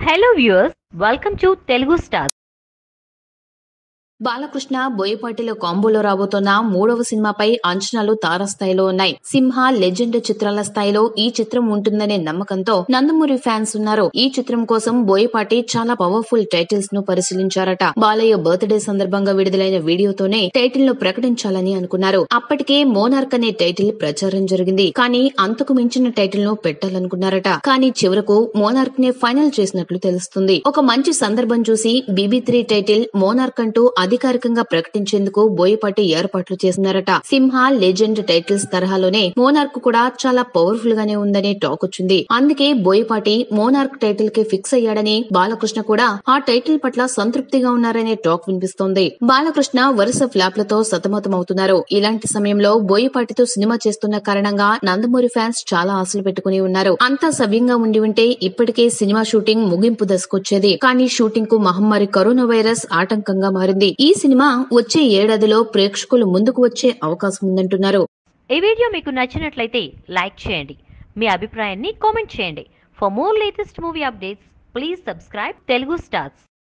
hello viewers welcome to Telugu star Balakrishna బోయపాటిలో కాంబోలో రాబోతున్న మూడవ సినిమాపై అంచనాలు తారాస్థాయిలో ఉన్నాయి సింహ లెజెండ్ చిత్రాల స్థాయిలో ఈ చిత్రం ఉంటుందనే నమ్మకంతో నందమూరి ఫ్యాన్స్ ఉన్నారు ఈ చిత్రం కోసం బోయపాటి చాలా పవర్ఫుల్ టైటిల్స్ ను పరిశీలించారట బాలయ్య బర్త్డే సందర్భంగా విడుదలైన వీడియోతోనే టైటిల్ ను ప్రకటించాలని అనుకున్నారు అప్పటికే మోనార్క్ అనే టైటిల్ ప్రచారం జరిగింది కానీ అంతకు మించిన టైటిల్ ను పెట్టాలనుకున్నారట కానీ చివరకు మోనార్క్ నే ఫైనల్ చేసినట్లు తెలుస్తుంది ఒక మంచి సందర్భం చూసి బీబీ త్రీ టైటిల్ మోనార్క్ అంటూ అధికారికంగా ప్రకటించేందుకు బోయపాటి ఏర్పాట్లు చేస్తున్నారట సింహ లెజెండ్ టైటిల్స్ తరహాలోనే మోనార్క్ కూడా చాలా పవర్ఫుల్ గానే ఉందనే టాక్ వచ్చింది అందుకే బోయపాటి మోనార్క్ టైటిల్ కి ఫిక్స్ అయ్యాడని బాలకృష్ణ కూడా ఆ టైటిల్ పట్ల సంతృప్తిగా ఉన్నారనే టాక్ వినిపిస్తోంది బాలకృష్ణ వరుస ఫ్లాప్లతో సతమతమవుతున్నారు ఇలాంటి సమయంలో బోయపాటితో సినిమా చేస్తున్న కారణంగా నందమూరి ఫ్యాన్స్ చాలా ఆశలు పెట్టుకుని ఉన్నారు అంతా సవ్యంగా ఉండి ఉంటే ఇప్పటికే సినిమా షూటింగ్ ముగింపు దశకొచ్చేది కానీ షూటింగ్ కు మహమ్మారి కరోనా వైరస్ ఆటంకంగా మారింది ఈ సినిమా వచ్చే ఏడాదిలో ప్రేక్షకులు ముందుకు వచ్చే అవకాశం ఉందంటున్నారు ఈ వీడియో మీకు నచ్చినట్లయితే లైక్ చేయండి మీ అభిప్రాయాన్ని కామెంట్ చేయండి for more latest movie updates please subscribe Telugu stars